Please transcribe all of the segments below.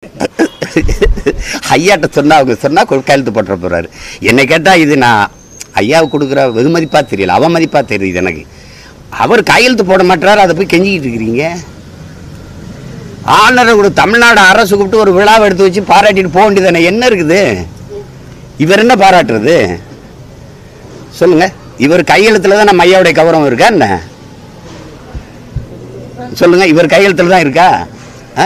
ஐயாட்ட சொன்னா அவங்க சொன்னா கொ- கையெழுத்து போட்டுற போறாரு என்னை கேட்டா இது நான் ஐயாவுக்கு கொடுக்குற வெகுமதிப்பா தெரியல அவமதிப்பா தெரியுது எனக்கு அவர் கையெழுத்து போட மாட்டாரு அதை போய் கெஞ்சிக்கிட்டு இருக்கிறீங்க ஆனரை கூட தமிழ்நாடு அரசு கூப்பிட்டு ஒரு விழாவை எடுத்து வச்சு பாராட்டிட்டு போக வேண்டியதானே என்ன இருக்குது இவர் என்ன பாராட்டுறது சொல்லுங்க இவர் கையெழுத்துல தான் நம்ம ஐயாவுடைய கௌரவம் இருக்கா என்ன சொல்லுங்க இவர் கையெழுத்துல தான் இருக்கா ஆ?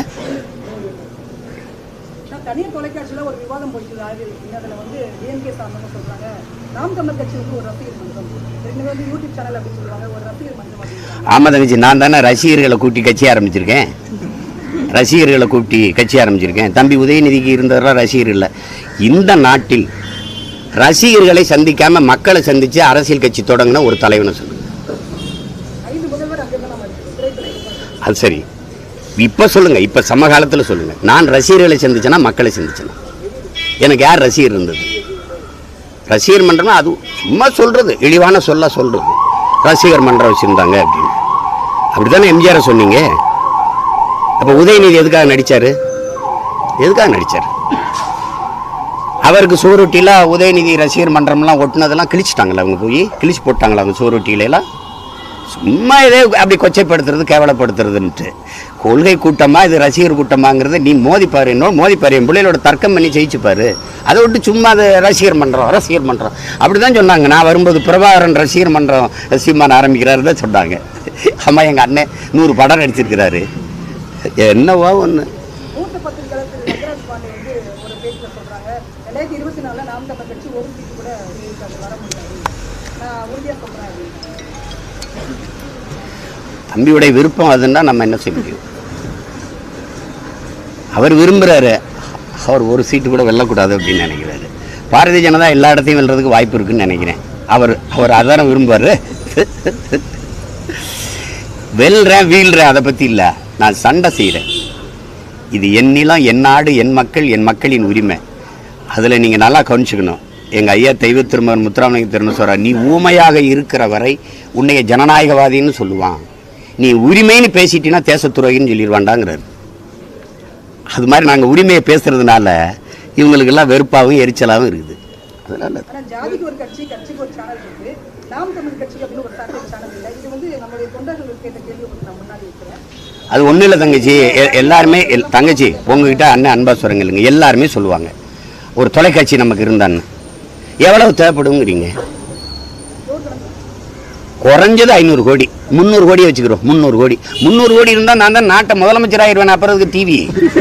நான் தனியார் தொலைக்காட்சியில ஒரு விவாதம் போயிட்டு ஆகி இருக்கு அதுல வந்து டிஎம்கே சார்ந்தவங்க சொல்றாங்க நாம் தமிழ் கட்சிக்கு ஒரு ரசிகர் மன்றம் ரெண்டு வந்து யூடியூப் சேனல் அப்படின்னு சொல்லுவாங்க ஒரு ரசிகர் மன்றம் அப்படின்றாங்க ஆமா தங்கச்சி நான் தானே ரசிகர்களை கூட்டி கட்சி ஆரம்பிச்சிருக்கேன் ரசிகர்களை கூட்டி கட்சி ஆரம்பிச்சிருக்கேன் தம்பி உதயநிதிக்கு இருந்தவரெல்லாம் ரசிகர் இல்லை இந்த நாட்டில் ரசிகர்களை சந்திக்காம மக்களை சந்திச்சு அரசியல் கட்சி தொடங்கின ஒரு தலைவனை சொல்லுங்க ஐந்து முதல்வர் அங்கிருந்து நம்ம இருக்கு திரைத்துறை அது சரி இப்போ சொல்லுங்க இப்போ சமகாலத்தில் சொல்லுங்க நான் ரசிகர்களை சந்திச்சேனா மக்களை சந்திச்சேனா எனக்கு யார் ரசிகர் இருந்தது ரசிகர் மன்றம்னா அது சும்மா சொல்றது இழிவான சொல்ல சொல்றது ரசிகர் மன்றம் வச்சிருந்தாங்க அப்படின்னு அப்படித்தானே எம்ஜிஆரை சொன்னீங்க அப்போ உதயநிதி எதுக்காக நடிச்சாரு எதுக்காக நடிச்சார் அவருக்கு சோறுட்டியில் உதயநிதி ரசிகர் மன்றம்லாம் ஒட்டுனதெல்லாம் கிழிச்சிட்டாங்களா அவங்க போய் கிழிச்சு போட்டாங்களா அவங்க சோறுட்டியிலலாம் சும்மா இதே அப்படி கொச்சைப்படுத்துறது கேவலப்படுத்துறதுன்ட்டு கொள்கை கூட்டமா இது ரசிகர் கூட்டமாங்கிறத நீ மோதிப்பாரு இன்னும் மோதிப்பாரு என் பிள்ளைகளோட தர்க்கம் பண்ணி ஜெயிச்சுப்பாரு அதை விட்டு சும்மா அது ரசிகர் மன்றம் ரசிகர் மன்றம் அப்படி தான் சொன்னாங்க நான் வரும்போது பிரபாகரன் ரசிகர் மன்றம் சீமான் ஆரம்பிக்கிறாரு தான் சொன்னாங்க அம்மா எங்கள் அண்ணன் நூறு படம் நடிச்சிருக்கிறாரு என்னவோ ஒன்று மூத்த பத்திரிகையாளர் திரு ரங்கராஜ் பாண்டே வந்து ஒரு பேட்டில் சொல்றாங்க ரெண்டாயிரத்தி இருபத்தி நாலுல நாம் தமிழ் கட்சி ஒரு சீட்டு கூட இருக்காது வர முடியாது நான் உறுதியா சொல்றேன் அப்படின்னு தம்பியுடைய விருப்பம் அதுன்னா நம்ம என்ன செய்ய முடியும் அவர் விரும்புகிறாரு அவர் ஒரு சீட்டு கூட வெல்லக்கூடாது அப்படின்னு நினைக்கிறாரு பாரதிய ஜனதா எல்லா இடத்தையும் வெல்றதுக்கு வாய்ப்பு இருக்குன்னு நினைக்கிறேன் அவர் அவர் அதான விரும்புவார் வெல்றேன் வீழ்றேன் அதை பற்றி இல்லை நான் சண்டை செய்கிறேன் இது என் நிலம் என் நாடு என் மக்கள் என் மக்களின் உரிமை அதில் நீங்கள் நல்லா கவனிச்சுக்கணும் எங்கள் ஐயா தெய்வ திருமகன் முத்துராமலிங்க திருமணம் சொல்கிறார் நீ ஊமையாக இருக்கிற வரை உன்னைய ஜனநாயகவாதின்னு சொல்லுவான் நீ உரிமைன்னு பேசிட்டீன்னா தேசத்துறைன்னு சொல்லிடுவாண்டாங்கிறார் அது மாதிரி நாங்கள் உரிமையை பேசுறதுனால இவங்களுக்கெல்லாம் வெறுப்பாகவும் எரிச்சலாகவும் இருக்குது அதனால ஆனா ஜாதிக்கு ஒரு கட்சி கட்சிக்கு ஒரு சேனல் இருக்கு நாம் தமிழ் கட்சி அப்படின்னு ஒரு சேட்டலைட் சேனல் இல்லை இது வந்து நம்மளுடைய தொண்டர்கள் கேட்ட கேள்வி உங்களுக்கு நான் முன்னாடி வைக்கிறேன் அது ஒன்றும் இல்லை தங்கச்சி எ- எல்லாருமே எல்- தங்கச்சி உங்ககிட்ட அண்ணன் அன்பா சொல்லுங்க எல்லாருமே சொல்லுவாங்க ஒரு தொலைக்காட்சி நமக்கு இருந்தான்னு எவ்வளவு தேவைப்படுங்கிறீங்க குறைஞ்சது ஐநூறு கோடி முந்நூறு கோடி வச்சுக்கிறோம் முந்நூறு கோடி முந்நூறு கோடி இருந்தால் நான் தான் நாட்டை முதலமைச்சர் ஆயிடுவேன் அப்புறம் அதுக்கு டிவி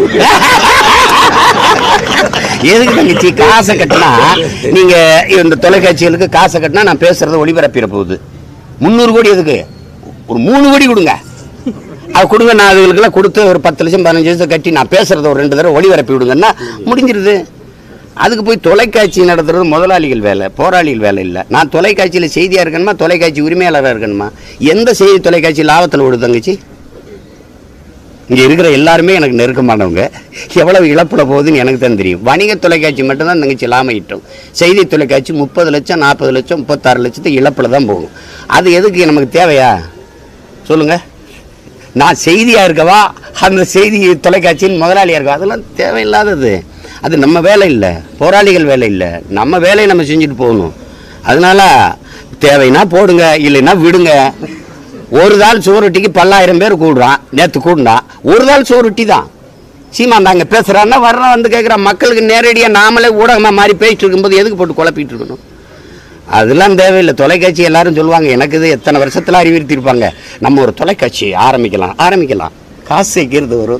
எதுக்கு தங்கச்சி காசை கட்டினா நீங்க இந்த தொலைக்காட்சிகளுக்கு காசை கட்டினா நான் பேசுறத ஒளிபரப்பிட போகுது முந்நூறு கோடி எதுக்கு ஒரு மூணு கோடி கொடுங்க அது கொடுங்க நான் அதுகளுக்கெல்லாம் கொடுத்து ஒரு பத்து லட்சம் பதினஞ்சு லட்சம் கட்டி நான் பேசுறத ஒரு ரெண்டு தடவை ஒளிபரப்பி விடுங்கன்னா முடிஞ்சிருது அதுக்கு போய் தொலைக்காட்சி நடத்துறது முதலாளிகள் வேலை போராளிகள் வேலை இல்லை நான் தொலைக்காட்சியில் செய்தியாக இருக்கணுமா தொலைக்காட்சி உரிமையாளராக இருக்கணுமா எந்த செய்தி தொலைக்காட்சி லாபத்தில் ஓடுது தங்கச்சி இங்கே இருக்கிற எல்லாருமே எனக்கு நெருக்கமானவங்க எவ்வளவு இழப்பில் போகுதுன்னு எனக்கு தான் தெரியும் வணிக தொலைக்காட்சி மட்டும்தான் தங்கச்சி லாபம் ஈட்டும் செய்தி தொலைக்காட்சி முப்பது லட்சம் நாற்பது லட்சம் முப்பத்தாறு லட்சத்துக்கு இழப்பில் தான் போகும் அது எதுக்கு நமக்கு தேவையா சொல்லுங்கள் நான் செய்தியாக இருக்கவா அந்த செய்தி தொலைக்காட்சியின் முதலாளியாக இருக்கவா அதெல்லாம் தேவையில்லாதது அது நம்ம வேலை இல்லை போராளிகள் வேலை இல்லை நம்ம வேலையை நம்ம செஞ்சுட்டு போகணும் அதனால தேவைன்னா போடுங்க இல்லைன்னா விடுங்க ஒரு நாள் சோறுட்டிக்கு பல்லாயிரம் பேர் கூடுறான் நேற்று கூடுனான் ஒரு நாள் சோறுட்டி தான் சீமான் தாங்க பேசுகிறான்னா வர்றான் வந்து கேட்குறான் மக்களுக்கு நேரடியாக நாமளே ஊடகமாக மாறி பேசிட்டு இருக்கும்போது எதுக்கு போட்டு குழப்பிட்டு இருக்கணும் அதெல்லாம் தேவையில்லை தொலைக்காட்சி எல்லாரும் சொல்லுவாங்க எனக்கு இது எத்தனை வருஷத்தில் அறிவுறுத்தியிருப்பாங்க நம்ம ஒரு தொலைக்காட்சி ஆரம்பிக்கலாம் ஆரம்பிக்கலாம் காசு சேர்க்கிறது வரும்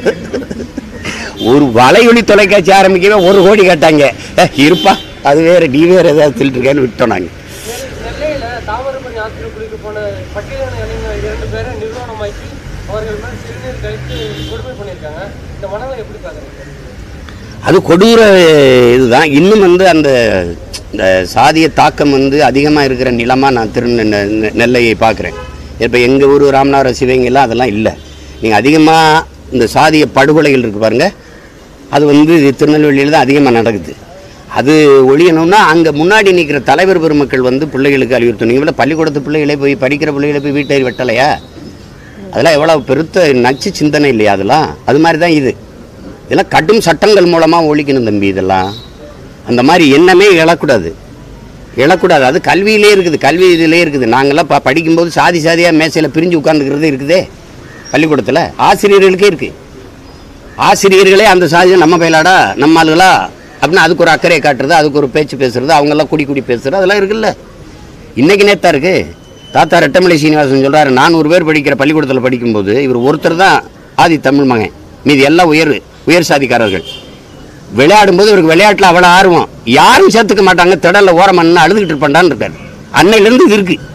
ஒரு வலையொலி தொலைக்காட்சி ஆரம்பிக்கவே ஒரு கோடி கேட்டாங்க ஏ, இருப்பா அது வேற நீ வேற ஏதாவது சொல்லிட்டுருக்கேன்னு விட்டோம் நாங்கள் நெல்லையில தாமிரபரணி ஆற்றில் குளிக்க போன பட்டியலான இளைஞர் இரண்டு பேரை நிர்வாணமாக்கி அவர்கள் மேல் சிறுநீர் கழித்து கொடுமை பண்ணியிருக்காங்க இந்த மனதை எப்படி பார்க்குறீங்க அது கொடூர இதுதான் இன்னும் வந்து அந்த இந்த சாதிய தாக்கம் வந்து அதிகமாக இருக்கிற நிலமாக நான் திரு நெ- நெ- நெல்லையை பார்க்குறேன் இப்போ எங்கள் ஊர் ராமநாதபுரம் சிவகங்கைலாம் அதெல்லாம் இல்லை நீங்கள் அதிகமாக இந்த சாதிய படுகொலைகள் இருக்கு பாருங்க அது வந்து திருநெல்வேலியில் தான் அதிகமாக நடக்குது அது ஒழியணும்னா அங்கே முன்னாடி நிற்கிற தலைவர் பெருமக்கள் வந்து பிள்ளைகளுக்கு அறிவுறுத்தணும் நீங்கள் பள்ளிக்கூடத்து பிள்ளைகளை போய் படிக்கிற பிள்ளைகளை போய் வீட்டை வெட்டலையா அதெல்லாம் எவ்வளோ பெருத்த நச்சு சிந்தனை இல்லையா அதெல்லாம் அது மாதிரி தான் இது இதெல்லாம் கடும் சட்டங்கள் மூலமாக ஒழிக்கணும் தம்பி இதெல்லாம் அந்த மாதிரி எண்ணமே எழக்கூடாது எழக்கூடாது அது கல்வியிலே இருக்குது கல்வி இதிலே இருக்குது நாங்கள்லாம் ப படிக்கும்போது சாதி சாதியாக மேசையில் பிரிஞ்சு உட்காந்துக்கிறது இருக்குதே பள்ளிக்கூடத்தில் ஆசிரியர்களுக்கே இருக்குது ஆசிரியர்களே அந்த சாதியை நம்ம பயிலாடா நம்ம ஆளுகளா அப்படின்னு அதுக்கு ஒரு அக்கறையை காட்டுறது அதுக்கு ஒரு பேச்சு பேசுறது அவங்கெல்லாம் குடி குடி பேசுறது அதெல்லாம் இருக்குல்ல இன்னைக்கு நேத்தா இருக்கு தாத்தா ரெட்டமலை சீனிவாசன் சொல்றாரு நானூறு பேர் படிக்கிற பள்ளிக்கூடத்தில் படிக்கும்போது இவர் ஒருத்தர் தான் ஆதி தமிழ் மகன் மீதி எல்லாம் உயர் உயர் சாதிக்காரர்கள் விளையாடும்போது இவருக்கு விளையாட்டில் அவ்வளோ ஆர்வம் யாரும் சேர்த்துக்க மாட்டாங்க திடல்ல ஓரமன்னு அழுதுகிட்டு இருப்பான்டான்னு இருக்காரு அன்னையிலேருந்து இது இருக்கு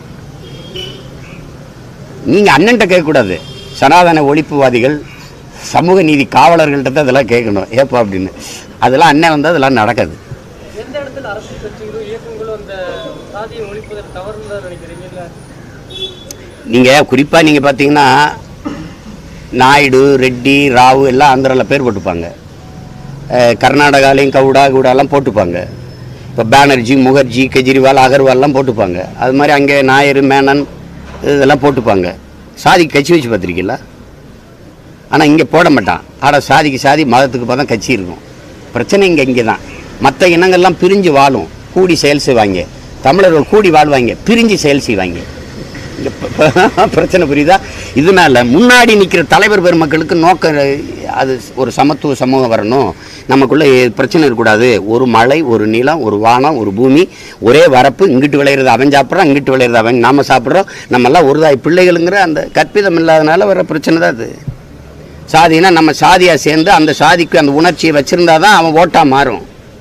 நீங்க அண்ணன்ட்ட கேட்கக்கூடாது சனாதன ஒழிப்புவாதிகள் சமூக நீதி காவலர்கள்ட்ட தான் இதெல்லாம் கேட்கணும் ஏப்பா அப்படின்னு அதெல்லாம் அண்ணன் வந்தால் அதெல்லாம் நடக்காது எந்த இடத்துல அரசியல் கட்சிகளும் இயக்கங்களும் அந்த சாதியை ஒழிப்பதில் தவறுன்னு தான் நினைக்கிறீங்க இல்ல நீங்கள் குறிப்பாக நீங்கள் பார்த்தீங்கன்னா நாயுடு ரெட்டி ராவு எல்லாம் ஆந்திராவில் பேர் போட்டுப்பாங்க அஹ் கர்நாடகாலையும் கவுடா கவுடாலாம் போட்டுப்பாங்க இப்போ பானர்ஜி முகர்ஜி கெஜ்ரிவால் அகர்வால்லாம் போட்டுப்பாங்க அது மாதிரி அங்கே நாயர் மேனன் இதெல்லாம் போட்டுப்பாங்க சாதிக்கு கட்சி வச்சு பார்த்துருக்கீங்களா ஆனால் இங்கே போட மாட்டான் ஆட சாதிக்கு சாதி மதத்துக்கு பார்த்தா கட்சி இருக்கும் பிரச்சனை இங்கே இங்கே தான் மற்ற இனங்கள்லாம் பிரிஞ்சு வாழும் கூடி செயல் செய்வாங்க தமிழர்கள் கூடி வாழ்வாங்க பிரிஞ்சு செயல் செய்வாங்க இங்க ப- ப- பிரச்சனை புரியுதா இதனால முன்னாடி நிற்கிற தலைவர் பெருமக்களுக்கு நோக்க அது ஒரு சமத்துவ சமூகம் வரணும் நமக்குள்ள எ- பிரச்சனை இருக்கக்கூடாது ஒரு மலை ஒரு நிலம் ஒரு வானம் ஒரு பூமி ஒரே வரப்பு இங்கிட்டு விளையிறது அவன் சாப்பிட்றான் இங்கிட்டு விளையிறது அவன் நாம சாப்பிட்றோம் நம்மெல்லாம் ஒரு தாய் பிள்ளைகளுங்கிற அந்த கற்பிதம் இல்லாதனால வர பிரச்சனை தான் அது சாதினா நம்ம சாதியாக சேர்ந்து அந்த சாதிக்கு அந்த உணர்ச்சியை வச்சிருந்தா தான் அவன் ஓட்டா மாறும்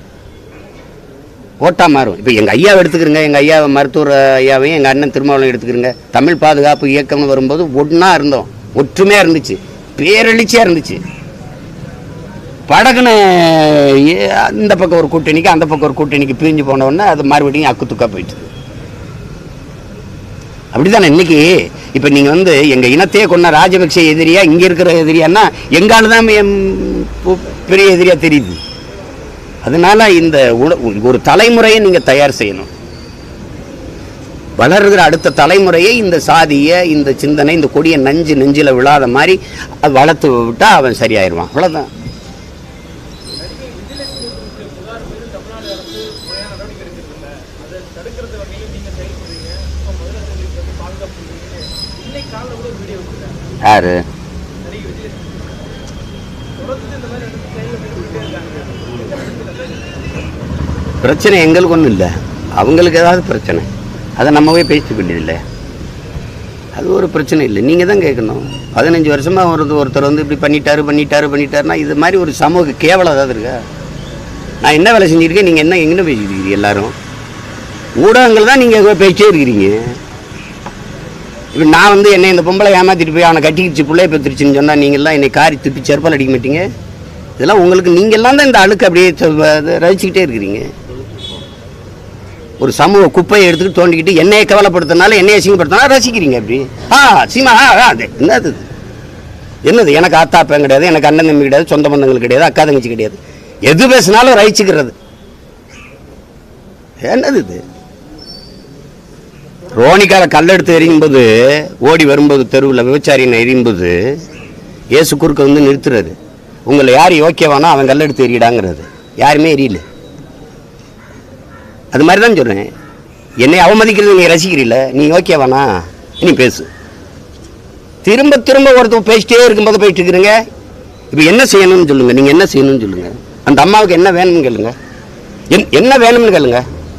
ஓட்டா மாறும் இப்போ எங்கள் ஐயாவை எடுத்துக்கிறங்க எங்கள் ஐயா மருத்துவர் ஐயாவையும் எங்கள் அண்ணன் திருமாவளவன் எடுத்துக்கிறங்க தமிழ் பாதுகாப்பு இயக்கம்னு வரும்போது ஒன்றா இருந்தோம் ஒற்றுமையாக இருந்துச்சு பேரெழுச்சியாக இருந்துச்சு படகுன்னு ஏ- இந்த பக்கம் ஒரு கூட்டணிக்கு அந்த பக்கம் ஒரு கூட்டணிக்கு பிரிஞ்சு போன உடனே அது மறுபடியும் அக்கு துக்கா போயிட்டு அப்படிதானே இன்னைக்கு இப்போ நீங்கள் வந்து எங்கள் இனத்தையே கொண்ட ராஜபக்சே எதிரியா இங்கே இருக்கிற எதிரியான்னா எங்கால தான் எம் பு- பெரிய எதிரியா தெரியுது அதனால இந்த உல- ஒரு தலைமுறையை நீங்கள் தயார் செய்யணும் வளர்கிற அடுத்த தலைமுறையை இந்த சாதிய இந்த சிந்தனை இந்த கொடிய நஞ்சு நெஞ்சில் விழாத மாதிரி அது வளர்த்து விட்டா அவன் சரியாயிருவான் அவ்வளோதான் யாரு பிரச்சனை எங்களுக்கு ஒன்றும் இல்லை அவங்களுக்கு ஏதாவது பிரச்சனை அதை நம்ம போய் பேசிக்க வேண்டியதில்லை அது ஒரு பிரச்சனை இல்லை நீங்கள் தான் கேட்கணும் பதினஞ்சு வருஷமாக ஒரு ஒருத்தர் வந்து இப்படி பண்ணிட்டாரு பண்ணிட்டாரு பண்ணிட்டாருன்னா இது மாதிரி ஒரு சமூக கேவலம் ஏதாவது இருக்கா நான் என்ன வேலை செஞ்சுருக்கேன் நீங்கள் என்ன எங்கே பேசிக்கிறீங்க எல்லாரும் ஊடகங்கள் தான் நீங்கள் பேசிட்டே இருக்கிறீங்க இப்போ நான் வந்து என்னை இந்த பொம்பளை ஏமாத்திட்டு போய் அவனை கட்டிக்கிச்சு பிள்ளைய பெற்றுருச்சுன்னு சொன்னால் நீங்கள்லாம் என்னை காரி துப்பி செருப்பால் அடிக்க மாட்டீங்க இதெல்லாம் உங்களுக்கு நீங்கள்லாம் தான் இந்த அழுக்கு அப்படியே சொ- அது ரசிச்சுக்கிட்டே இருக்கிறீங்க ஒரு சமூக குப்பையை எடுத்துக்கிட்டு தோண்டிக்கிட்டு என்னையை கவலைப்படுத்தினால என்னையை அசிங்கப்படுத்தினா ரசிக்கிறீங்க அப்படி ஆ சீமா ஆ ஆ, அது என்னது இது? என்னது எனக்கு ஆத்தா அப்பன் கிடையாது எனக்கு அண்ணன் தம்பி கிடையாது சொந்த பந்தங்கள் கிடையாது அக்கா தங்கச்சி கிடையாது எது பேசினாலும் ரசிச்சுக்கிறது என்னது இது ரோனிக்கால கல்லெடுத்து எறியும்போது ஓடி வரும்போது தெருவில் விபச்சாரியை எறியும்போது இயேசு குறுக்க வந்து நிறுத்துறாரு உங்களை யார் யோக்கியவானோ அவன் கல்லெடுத்து எறியிடாங்கிறது யாருமே எரியல அது மாதிரி தான் சொல்கிறேன் என்னை அவமதிக்கிறது நீ ரசிக்கிறீல்ல நீ ஓகேவானா நீ பேசு திரும்ப திரும்ப ஒருத்தர் பேசிட்டே இருக்கும்போது போயிட்டு இருக்கிறீங்க இப்போ என்ன செய்யணும்னு சொல்லுங்க நீங்கள் என்ன செய்யணும்னு சொல்லுங்க அந்த அம்மாவுக்கு என்ன வேணும்னு கேளுங்க என்- என்ன வேணும்னு கேளுங்க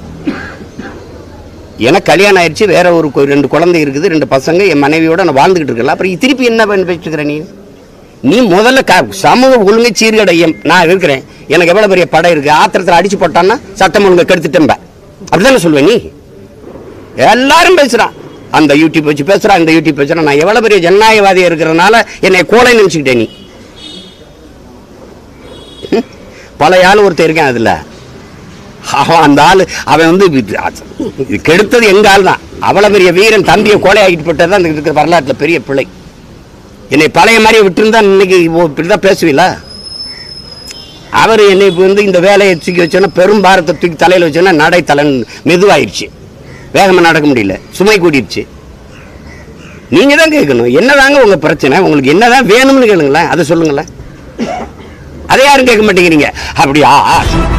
எனக்கு கல்யாணம் ஆயிடுச்சு வேற ஒரு கொ- ரெண்டு குழந்தை இருக்குது ரெண்டு பசங்க என் மனைவியோட நான் வாழ்ந்துகிட்டு இருக்கல அப்புறம் திருப்பி என்ன பண்ணி பேசிட்டு இருக்கிற நீ நீ முதல்ல க சமூக ஒழுங்கை சீர்கடையம் நான் இருக்கிறேன் எனக்கு எவ்வளோ பெரிய படம் இருக்கு ஆத்திரத்தில் அடிச்சு போட்டான்னா சட்டம் ஒழுங்கை கெடுத்துட்டேன்ப அப்படிதானே சொல்லுவேன் நீ எல்லாரும் பேசுறான் அந்த யூடியூப் வச்சு பேசுறான் இந்த யூடியூப் பேசுறான் நான் எவ்வளவு பெரிய ஜனநாயகவாதியா இருக்கிறதுனால என்னை கோலை நினைச்சுக்கிட்டேன் நீ ஹம்? பழைய ஆள் ஒருத்தர் இருக்கேன் அதுல அவன் அந்த ஆள் அவன் வந்து இது- இது கெடுத்தது எங்க ஆள் தான் அவ்வளவு பெரிய வீரன் தம்பியை கொலை ஆகிட்டு போட்டது தான் இருக்கிற வரலாற்றுல பெரிய பிள்ளை என்னை பழைய மாதிரியே விட்டுருந்தா இன்னைக்கு ஓ, இப்படிதான் பேசுவீங்களா அவர் என்னை இப்ப வந்து இந்த வேலையை தூக்கி வச்சோன்னா பெரும் பாரத்தை தூக்கி தலையில் வச்சோன்னா நடை தலன் மெதுவாயிருச்சு வேகமாக நடக்க முடியல சுமை கூடிருச்சு நீங்க தான் கேட்கணும் என்னதாங்க உங்க பிரச்சனை உங்களுக்கு என்னதான் வேணும்னு கேளுங்களேன் அதை சொல்லுங்களேன் அதை யாரும் கேட்க மாட்டேங்கிறீங்க அப்படியா